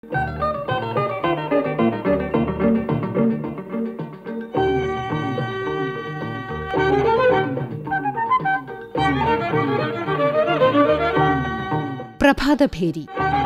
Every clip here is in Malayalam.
പ്രഭാതഭേരി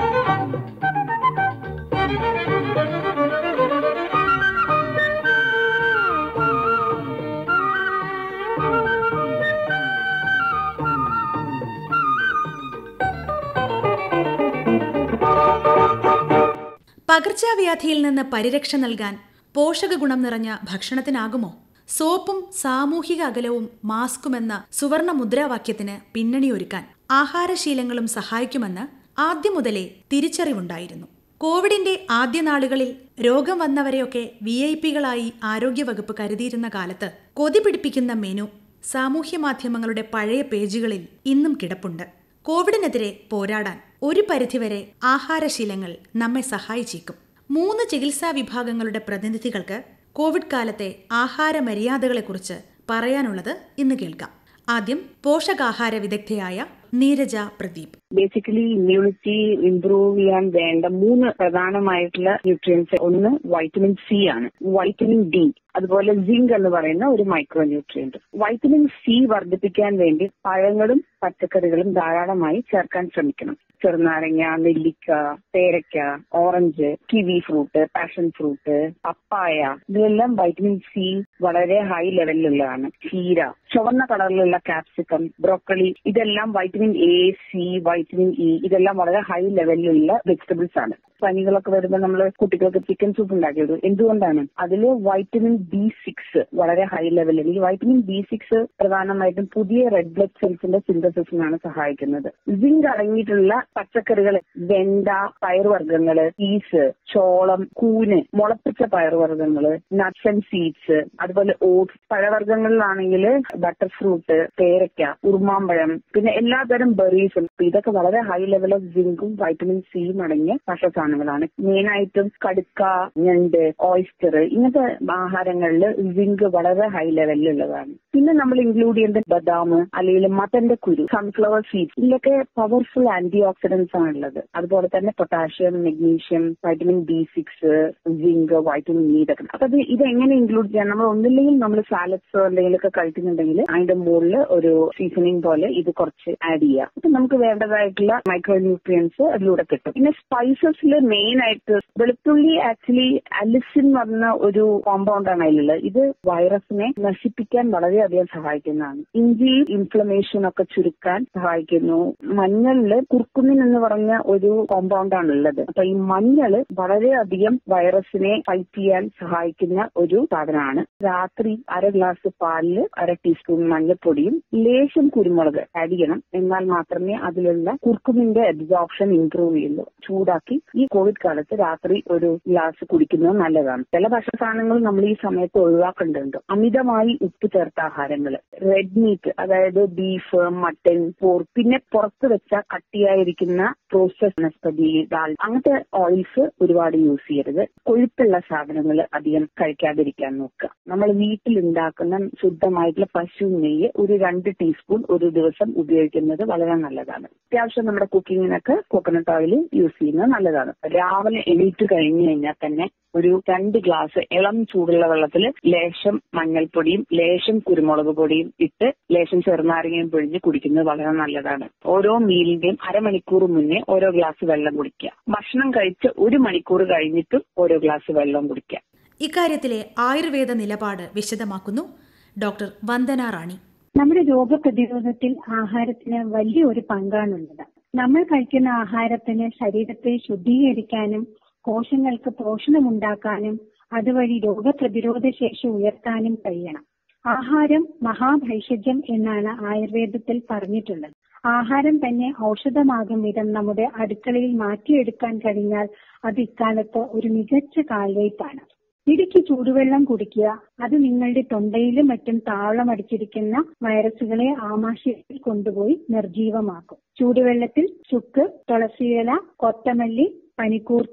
പകർച്ചവ്യാധിയിൽ നിന്ന് പരിരക്ഷ നൽകാൻ പോഷകഗുണം നിറഞ്ഞ ഭക്ഷണത്തിനാകുമോ സോപ്പും സാമൂഹിക അകലവും മാസ്കുമെന്ന സുവർണ മുദ്രാവാക്യത്തിന് പിന്നണിയൊരുക്കാൻ ആഹാരശീലങ്ങളും സഹായിക്കുമെന്ന് ആദ്യം മുതലേ തിരിച്ചറിവുണ്ടായിരുന്നു കോവിഡിന്റെ ആദ്യ നാളുകളിൽ രോഗം വന്നവരെയൊക്കെ വി ഐ പികളായി ആരോഗ്യവകുപ്പ് കരുതിയിരുന്ന കാലത്ത് കൊതി പിടിപ്പിക്കുന്ന മെനു സാമൂഹ്യ മാധ്യമങ്ങളുടെ പഴയ പേജുകളിൽ ഇന്നും കിടപ്പുണ്ട് കോവിഡിനെതിരെ പോരാടാൻ ഒരു പരിധിവരെ ആഹാരശീലങ്ങൾ നമ്മെ സഹായിച്ചേക്കും മൂന്ന് ചികിത്സാ വിഭാഗങ്ങളുടെ പ്രതിനിധികൾക്ക് കോവിഡ് കാലത്തെ ആഹാര മര്യാദകളെക്കുറിച്ച് പറയാനുള്ളത് ഇന്ന് കേൾക്കാം ആദ്യം പോഷകാഹാര വിദഗ്ധയായ Neeraja Pradeep basically immunity improve ചെയ്യാൻ വേണ്ട മൂന്ന് പ്രധാനമായിട്ടുള്ള ന്യൂട്രിയൻസ് ഒന്ന് വൈറ്റമിൻ സി ആണ് വൈറ്റമിൻ ഡി അതുപോലെ സിങ്ക് എന്ന് പറയുന്ന ഒരു മൈക്രോ ന്യൂട്രിയന്റ് വൈറ്റമിൻ സി വർദ്ധിപ്പിക്കാൻ വേണ്ടി പഴങ്ങളും പച്ചക്കറികളും ധാരാളമായി ചേർക്കാൻ ശ്രമിക്കണം ചെറുനാരങ്ങ നെല്ലിക്ക പേരയ്ക്ക orange kiwi fruit passion fruit പപ്പായ ഇതിലെല്ലാം വൈറ്റമിൻ സി വളരെ ഹൈ ലെവലിലുള്ളതാണ് ചീര ചുവന്ന കളറിലുള്ള കാപ്സിക്കം ബ്രോക്കളി ഇതെല്ലാം vitamin A C vitamin E ഇതെല്ലാം വളരെ ഹൈ ലെവലിലുള്ള വെജിറ്റബിൾസ് ആണ് പനികളൊക്കെ വരുമ്പോൾ നമ്മൾ കുട്ടികൾക്ക് ചിക്കൻ സൂപ്പ് ഉണ്ടാക്കിയത് എന്തുകൊണ്ടാണ് അതിൽ വൈറ്റമിൻ ബി സിക്സ് വളരെ ഹൈ ലെവലിൽ ഈ വൈറ്റമിൻ ബി സിക്സ് പ്രധാനമായിട്ടും പുതിയ റെഡ് ബ്ലഡ് സെൽസിന്റെ സിന്തസിസിനാണ് സഹായിക്കുന്നത് സിങ്ക് അടങ്ങിയിട്ടുള്ള പച്ചക്കറികൾ വെണ്ട പയറുവർഗ്ഗങ്ങള് പീസ് ചോളം കൂന് മുളപ്പിച്ച പയറുവർഗ്ഗങ്ങള് നട്ട്സ് ആൻഡ് സീഡ്സ് അതുപോലെ ഓട്സ് പഴവർഗ്ഗങ്ങളിലാണെങ്കിൽ ബട്ടർ ഫ്രൂട്ട് പേരയ്ക്ക ഉറുമാമ്പഴം പിന്നെ എല്ലാതരം ബെറീസും ഇതൊക്കെ വളരെ ഹൈ ലെവൽ ഓഫ് സിങ്കും വൈറ്റമിൻ സിയും അടങ്ങിയ ഭക്ഷണസാധനങ്ങളാണ് മെയിനായിട്ടും കടുക്ക ഞണ്ട് ഓയിസ്റ്റർ ഇങ്ങനത്തെ ആഹാരങ്ങളിൽ സിങ്ക് വളരെ ഹൈ ലെവലിലുള്ളതാണ് പിന്നെ നമ്മൾ ഇൻക്ലൂഡ് ചെയ്യുന്നത് ബദാം അല്ലെങ്കിൽ മത്തന്റെ കുരു സൺഫ്ലവർ സീഡ്സ് ഇതിലൊക്കെ പവർഫുൾ ആന്റി ഓക്സിഡൻസ് ആണുള്ളത് അതുപോലെ തന്നെ potassium magnesium vitamin B six zinc vitamin E ഇതൊക്കെ അപ്പൊ അത് ഇത് എങ്ങനെ ഇൻക്ലൂഡ് ചെയ്യാൻ നമ്മൾ ഒന്നില്ലെങ്കിൽ നമ്മൾ സാലഡ്സോ എന്തെങ്കിലുമൊക്കെ കഴിക്കുന്നുണ്ടെങ്കിൽ അതിന്റെ മുകളിൽ ഒരു സീസണിങ് പോലെ ഇത് കുറച്ച് ആഡ് ചെയ്യാം അപ്പൊ നമുക്ക് വേണ്ടതായിട്ടുള്ള മൈക്രോ ന്യൂട്രിയൻസ് അതിലൂടെ കിട്ടും പിന്നെ സ്പൈസസിൽ മെയിൻ ആയിട്ട് വെളുത്തുള്ളി ആക്ച്വലി അലിസിൻ പറഞ്ഞ ഒരു കോമ്പൗണ്ട് ആണ് അതിലുള്ളത് ഇത് വൈറസിനെ നശിപ്പിക്കാൻ വളരെയധികം സഹായിക്കുന്നതാണ് ഇഞ്ചി ഇൻഫ്ലമേഷൻ ഒക്കെ ചുരുക്കാൻ സഹായിക്കുന്നു മഞ്ഞളില് കുർക്കുമിൻ എന്ന് പറഞ്ഞ ഒരു കോമ്പൗണ്ട് ആണ് ഉള്ളത് അപ്പൊ ഈ മഞ്ഞള് വളരെയധികം വൈറസിനെ ഫൈറ്റ് ചെയ്യാൻ സഹായിക്കുന്ന ഒരു സാധനമാണ് രാത്രി അര ഗ്ലാസ് പാലില് അര ടീസ്പൂൺ മഞ്ഞൾപ്പൊടിയും ലേശം കുരുമുളക് ആഡ് ചെയ്യണം എന്നാൽ മാത്രമേ അതിലുള്ള കുർക്കുമിന്റെ അബ്സോർപ്ഷൻ ഇംപ്രൂവ് ചെയ്യുള്ളൂ ചൂടാക്കി ഈ കോവിഡ് കാലത്ത് രാത്രി ഒരു ഗ്ലാസ് കുടിക്കുന്നത് നല്ലതാണ് ചില ഭക്ഷണ സാധനങ്ങൾ നമ്മൾ ഈ സമയത്ത് ഒഴിവാക്കേണ്ടതുണ്ട് അമിതമായി ഉപ്പ് ചേർത്ത ആഹാരങ്ങൾ റെഡ് മീറ്റ് അതായത് ബീഫ് മട്ടൻ പോർ പിന്നെ പുറത്ത് വെച്ച കട്ടിയായിരിക്കുന്ന പ്രോസസ് വനസ്പതി ദാൽ അങ്ങനത്തെ ഓയിൽസ് ഒരുപാട് യൂസ് ചെയ്യരുത് കൊഴുപ്പുള്ള സാധനങ്ങൾ അധികം കഴിക്കാതിരിക്കാൻ നോക്കുക നമ്മൾ വീട്ടിൽ ഉണ്ടാക്കുന്ന ശുദ്ധമായിട്ടുള്ള പശു നെയ്യ് ഒരു രണ്ട് ടീസ്പൂൺ ഒരു ദിവസം ഉപയോഗിക്കുന്നത് വളരെ നല്ലതാണ് അത്യാവശ്യം നമ്മുടെ കുക്കിങ്ങിനൊക്കെ കോക്കനട്ട് ഓയിൽ യൂസ് ചെയ്യുന്നത് നല്ലതാണ് രാവിലെ എണീറ്റ് കഴിഞ്ഞു കഴിഞ്ഞാൽ തന്നെ ഒരു രണ്ട് ഗ്ലാസ് ഇളം ചൂടുള്ള വെള്ളത്തിൽ ലേശം മഞ്ഞൾപ്പൊടിയും ലേശം കുരുമുളക് പൊടിയും ഇട്ട് ലേശം ചെറുനാരങ്ങയും പിഴിഞ്ഞ് കുടിക്കുന്നത് വളരെ നല്ലതാണ് ഓരോ മീലിന്റെയും അരമണിക്കൂർ മുന്നേ ഓരോ ഗ്ലാസ് വെള്ളം കുടിക്കുക ഭക്ഷണം കഴിച്ച് ഒരു മണിക്കൂർ കഴിഞ്ഞിട്ട് ഓരോ ഗ്ലാസ് വെള്ളം കുടിക്കുക ഇക്കാര്യത്തിലെ ആയുർവേദ നിലപാട് വിശദമാക്കുന്നു ഡോക്ടർ വന്ദന റാണി നമ്മുടെ രോഗപ്രതിരോധത്തിൽ ആഹാരത്തിന് വലിയൊരു പങ്കാണുള്ളത് നമ്മൾ കഴിക്കുന്ന ആഹാരത്തിന് ശരീരത്തെ ശുദ്ധീകരിക്കാനും കോശങ്ങൾക്ക് പോഷണമുണ്ടാക്കാനും അതുവഴി രോഗപ്രതിരോധ ശേഷി ഉയർത്താനും കഴിയണം ആഹാരം മഹാഭൈഷജ്യം എന്നാണ് ആയുർവേദത്തിൽ പറഞ്ഞിട്ടുള്ളത് ആഹാരം തന്നെ ഔഷധമാകും വിധം നമ്മുടെ അടുക്കളയിൽ മാറ്റിയെടുക്കാൻ കഴിഞ്ഞാൽ അത് ഇക്കാലത്ത് ഒരു മികച്ച കാൽവയ്പാണ് ഇടുക്കി ചൂടുവെള്ളം കുടിക്കുക അത് നിങ്ങളുടെ തൊണ്ടയിലും മറ്റും താളമടിച്ചിരിക്കുന്ന വൈറസുകളെ ആമാശയത്തിൽ കൊണ്ടുപോയി നിർജീവമാക്കും ചൂടുവെള്ളത്തിൽ ചുക്ക് തുളസിയില കൊത്തമല്ലി പനിക്കൂർക്ക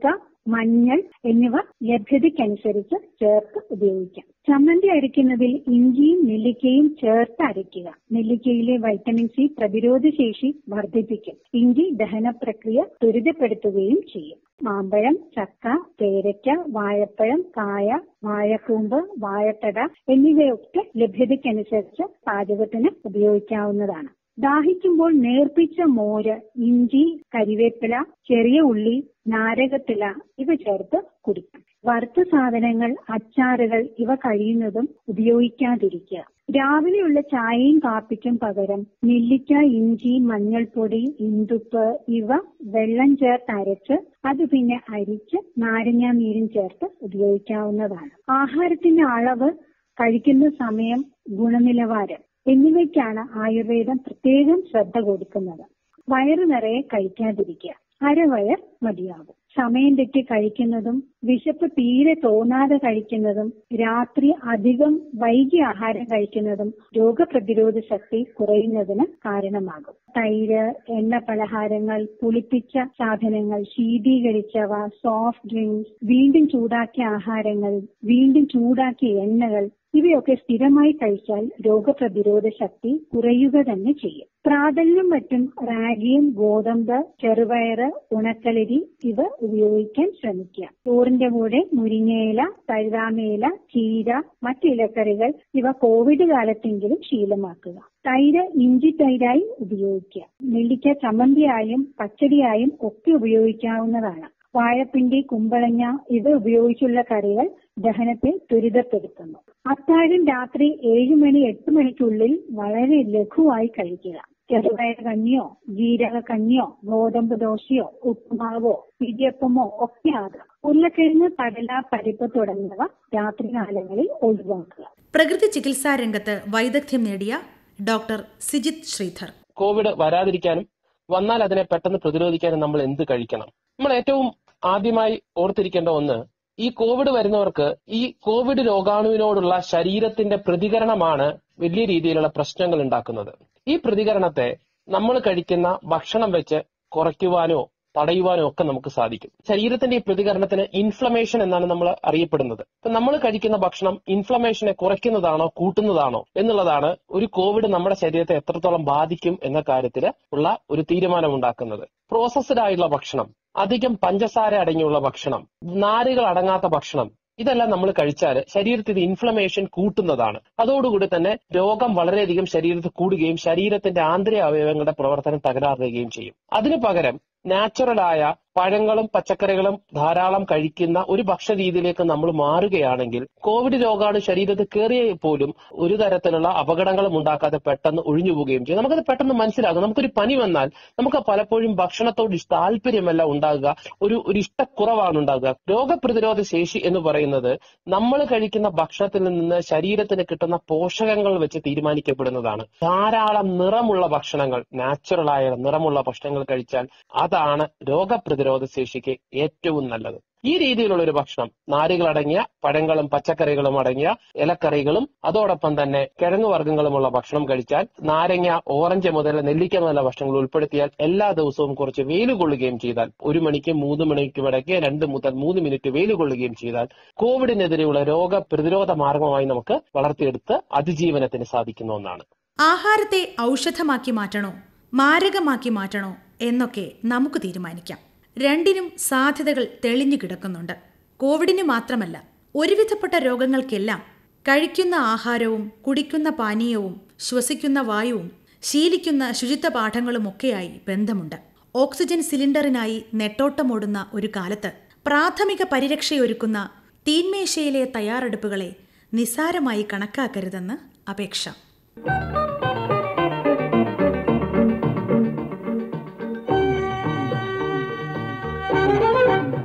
മഞ്ഞൾ എന്നിവ ലഭ്യതയ്ക്കനുസരിച്ച് ചേർത്ത് ഉപയോഗിക്കാം ചമ്മന്തി അരയ്ക്കുന്നതിൽ ഇഞ്ചിയും നെല്ലിക്കയും ചേർത്ത് അരയ്ക്കുക നെല്ലിക്കയിലെ വൈറ്റമിൻ സി പ്രതിരോധ ശേഷി വർദ്ധിപ്പിക്കും ഇഞ്ചി ദഹന പ്രക്രിയ ത്വരിതപ്പെടുത്തുകയും ചെയ്യും മാമ്പഴം ചക്ക പേരയ്ക്ക വാഴപ്പഴം കായ വാഴക്കൂമ്പ് വാഴത്തട എന്നിവയൊക്കെ ലഭ്യതയ്ക്കനുസരിച്ച് പാചകത്തിന് ഉപയോഗിക്കാവുന്നതാണ് ദാഹിക്കുമ്പോൾ നേർപ്പിച്ച മോര് ഇഞ്ചി കരിവേപ്പില ചെറിയ ഉള്ളി നാരകത്തില ഇവ ചേർത്ത് കുടിക്കാം വറുത്ത സാധനങ്ങൾ അച്ചാറുകൾ ഇവ കഴിയുന്നതും ഉപയോഗിക്കാതിരിക്കുക രാവിലെയുള്ള ചായയും കാപ്പിക്കും പകരം നെല്ലിക്ക ഇഞ്ചി മഞ്ഞൾപ്പൊടി ഇന്തുപ്പ് ഇവ വെള്ളം ചേർത്ത് അരച്ച് അത് പിന്നെ അരിച്ച് നാരങ്ങാ നീരും ചേർത്ത് ഉപയോഗിക്കാവുന്നതാണ് ആഹാരത്തിന്റെ അളവ് കഴിക്കുന്ന സമയം ഗുണനിലവാരം എന്നിവയ്ക്കാണ് ആയുർവേദം പ്രത്യേകം ശ്രദ്ധ കൊടുക്കുന്നത് വയറു നിറയെ കഴിക്കാതിരിക്കുക അരവയർ മതിയാകും സമയം തെറ്റി കഴിക്കുന്നതും വിശപ്പ് തീരെ തോന്നാതെ കഴിക്കുന്നതും രാത്രി അധികം വൈകി ആഹാരം കഴിക്കുന്നതും രോഗപ്രതിരോധ ശക്തി കുറയുന്നതിന് കാരണമാകും തൈര് എണ്ണ പലഹാരങ്ങൾ പുളിപ്പിച്ച സാധനങ്ങൾ ശീതീകരിച്ചവ സോഫ്റ്റ് ഡ്രിങ്ക്സ് വീണ്ടും ചൂടാക്കിയ ആഹാരങ്ങൾ വീണ്ടും ചൂടാക്കിയ എണ്ണകൾ ഇവയൊക്കെ സ്ഥിരമായി കഴിച്ചാൽ രോഗപ്രതിരോധ ശക്തി കുറയുക തന്നെ ചെയ്യും പ്രാതലിനും മറ്റും റാഗിയും ഗോതമ്പ് ചെറുപയറ് ഉണക്കലരി ഇവ ഉപയോഗിക്കാൻ ശ്രമിക്കുക ചോറിന്റെ കൂടെ മുരിങ്ങയില തഴുതാമയില ചീര മറ്റു ഇലക്കറികൾ ഇവ കോവിഡ് കാലത്തെങ്കിലും ശീലമാക്കുക തൈര് ഇഞ്ചി തൈരായി ഉപയോഗിക്കുക നെല്ലിക്ക ചമ്മന്തിയായും പച്ചടിയായും ഒക്കെ ഉപയോഗിക്കാവുന്നതാണ് വാഴപ്പിണ്ടി കുമ്പളങ്ങ ഇവ ഉപയോഗിച്ചുള്ള കറികൾ ദഹനത്തെ ത്വരിതപ്പെടുത്തുന്നു അത്താഴം രാത്രി ഏഴ് മണി എട്ട് മണിക്കുള്ളിൽ വളരെ ലഘുവായി കഴിക്കുക ചെറുപയർ കഞ്ഞിയോ ജീരക കഞ്ഞിയോ ഗോതമ്പ് ദോശയോ ഉപ്പുമാവോ ഇടിയപ്പമോ ഒക്കെ ആകാം ഉരുളക്കിഴങ്ങ് കടല പരിപ്പ് തുടങ്ങിയവ രാത്രികാലങ്ങളിൽ ഒഴിവാക്കുക പ്രകൃതി ചികിത്സാ രംഗത്ത് വൈദഗ്ധ്യം നേടിയ ഡോക്ടർ സിജിത് ശ്രീധർ കോവിഡ് വരാതിരിക്കാനും വന്നാൽ അതിനെ പെട്ടെന്ന് പ്രതിരോധിക്കാനും നമ്മൾ എന്ത് കഴിക്കണം നമ്മൾ ഏറ്റവും ആദ്യമായി ഓർത്തിരിക്കേണ്ട ഒന്ന് ഈ കോവിഡ് വരുന്നവർക്ക് ഈ കോവിഡ് രോഗാണുവിനോടുള്ള ശരീരത്തിന്റെ പ്രതികരണമാണ് വലിയ രീതിയിലുള്ള പ്രശ്നങ്ങൾ ഉണ്ടാക്കുന്നത് ഈ പ്രതികരണത്തെ നമ്മൾ കഴിക്കുന്ന ഭക്ഷണം വെച്ച് കുറയ്ക്കുവാനോ തടയുവാനോ ഒക്കെ നമുക്ക് സാധിക്കും ശരീരത്തിന്റെ ഈ പ്രതികരണത്തിന് ഇൻഫ്ലമേഷൻ എന്നാണ് നമ്മൾ അറിയപ്പെടുന്നത് ഇപ്പൊ നമ്മൾ കഴിക്കുന്ന ഭക്ഷണം ഇൻഫ്ലമേഷനെ കുറയ്ക്കുന്നതാണോ കൂട്ടുന്നതാണോ എന്നുള്ളതാണ് ഒരു കോവിഡ് നമ്മുടെ ശരീരത്തെ എത്രത്തോളം ബാധിക്കും എന്ന കാര്യത്തിൽ ഉള്ള ഒരു തീരുമാനം ഉണ്ടാക്കുന്നത് പ്രോസസ്ഡ് ആയിട്ടുള്ള ഭക്ഷണം അധികം പഞ്ചസാര അടങ്ങിയുള്ള ഭക്ഷണം നാരുകൾ അടങ്ങാത്ത ഭക്ഷണം ഇതെല്ലാം നമ്മൾ കഴിച്ചാൽ ശരീരത്തിൽ ഇത് ഇൻഫ്ലമേഷൻ കൂട്ടുന്നതാണ് അതോടുകൂടി തന്നെ രോഗം വളരെയധികം ശരീരത്തിൽ കൂടുകയും ശരീരത്തിന്റെ ആന്തരിക അവയവങ്ങളുടെ പ്രവർത്തനം തകരാറുകയും ചെയ്യും അതിനു പകരം നാച്ചുറലായ പഴങ്ങളും പച്ചക്കറികളും ധാരാളം കഴിക്കുന്ന ഒരു ഭക്ഷണ രീതിയിലേക്ക് നമ്മൾ മാറുകയാണെങ്കിൽ കോവിഡ് രോഗാണു ശരീരത്തിൽ കയറിയ പോലും ഒരു തരത്തിലുള്ള അപകടങ്ങളും ഉണ്ടാക്കാതെ പെട്ടെന്ന് ഒഴിഞ്ഞു പോവുകയും ചെയ്യും നമുക്കത് പെട്ടെന്ന് മനസ്സിലാകും നമുക്കൊരു പനി വന്നാൽ നമുക്ക് പലപ്പോഴും ഭക്ഷണത്തോട് ഇഷ്ട താല്പര്യമല്ല ഉണ്ടാകുക ഒരു ഒരു ഇഷ്ടക്കുറവാണ് ഉണ്ടാകുക രോഗപ്രതിരോധ ശേഷി എന്ന് പറയുന്നത് നമ്മൾ കഴിക്കുന്ന ഭക്ഷണത്തിൽ നിന്ന് ശരീരത്തിന് കിട്ടുന്ന പോഷകങ്ങൾ വെച്ച് തീരുമാനിക്കപ്പെടുന്നതാണ് ധാരാളം നിറമുള്ള ഭക്ഷണങ്ങൾ നാച്ചുറലായ നിറമുള്ള ഭക്ഷണങ്ങൾ കഴിച്ചാൽ അതാണ് രോഗപ്രതിരോധ ശേഷിക്ക് ഏറ്റവും നല്ലത് ഈ രീതിയിലുള്ള ഒരു ഭക്ഷണം നാരുകളടങ്ങിയ പഴങ്ങളും പച്ചക്കറികളും അടങ്ങിയ ഇലക്കറികളും അതോടൊപ്പം തന്നെ കിഴങ്ങ് വർഗ്ഗങ്ങളുമുള്ള ഭക്ഷണം കഴിച്ചാൽ നാരങ്ങ ഓറഞ്ച് മുതൽ നെല്ലിക്ക മുതലുള്ള ഭക്ഷണങ്ങൾ ഉൾപ്പെടുത്തിയാൽ എല്ലാ ദിവസവും കുറച്ച് വെയിൽ കൊള്ളുകയും ചെയ്താൽ ഒരു മണിക്ക് മൂന്ന് മണിക്കും ഇടയ്ക്ക് രണ്ട് മുതൽ മൂന്ന് മിനിറ്റ് വെയിൽ കൊള്ളുകയും ചെയ്താൽ കോവിഡിനെതിരെയുള്ള രോഗ പ്രതിരോധ മാർഗമായി നമുക്ക് വളർത്തിയെടുത്ത് അതിജീവനത്തിന് സാധിക്കുന്ന ഒന്നാണ് ആഹാരത്തെ ഔഷധമാക്കി മാറ്റണോ മാരകമാക്കി മാറ്റണോ എന്നൊക്കെ നമുക്ക് തീരുമാനിക്കാം രണ്ടിനും സാധ്യതകൾ തെളിഞ്ഞു കിടക്കുന്നുണ്ട് കോവിഡിന് മാത്രമല്ല ഒരുവിധപ്പെട്ട രോഗങ്ങൾക്കെല്ലാം കഴിക്കുന്ന ആഹാരവും കുടിക്കുന്ന പാനീയവും ശ്വസിക്കുന്ന വായുവും ശീലിക്കുന്ന ശുചിത്വ പാഠങ്ങളുമൊക്കെയായി ബന്ധമുണ്ട് ഓക്സിജൻ സിലിണ്ടറിനായി നെട്ടോട്ടമോടുന്ന ഒരു കാലത്ത് പ്രാഥമിക പരിരക്ഷയൊരുക്കുന്ന തീന്മേശയിലെ തയ്യാറെടുപ്പുകളെ നിസ്സാരമായി കണക്കാക്കരുതെന്ന് അപേക്ഷ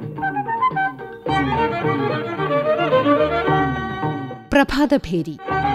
പ്രഭാതഭേരി